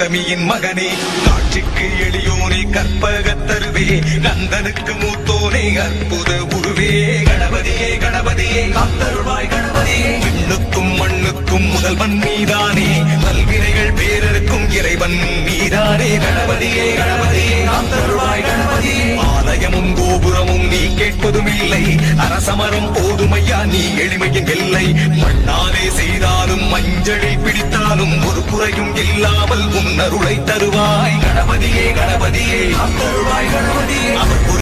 கௌதமியின் மகனே காட்சிக்கு எளியோனே கற்பகத் தருவே நந்தனுக்கு மூத்தோனே அற்புத உருவே கணபதியே கணபதியே காத்தருள்வாய் கணபதியே விண்ணுக்கும் மண்ணுக்கும் முதல்வன் நீதானே நல்வினைகள் பேரருக்கும் இறைவன் நீதானே கணபதியே கணபதியே காத்தருள்வாய் கணபதியே ஆலயமும் கோபுரமும் நீ கேட்பதும் இல்லை அரசமரம் போதுமையா நீ எளிமையின் எல்லை மண்ணாலே செய்தாலும் மஞ்சளில் பிடித்தாலும் ஒரு குறையும் இல்லாமல் உன்னருளை தருவாய் கணபதியே கணபதியே காத்தருள்வாய் கணபதியே அவர்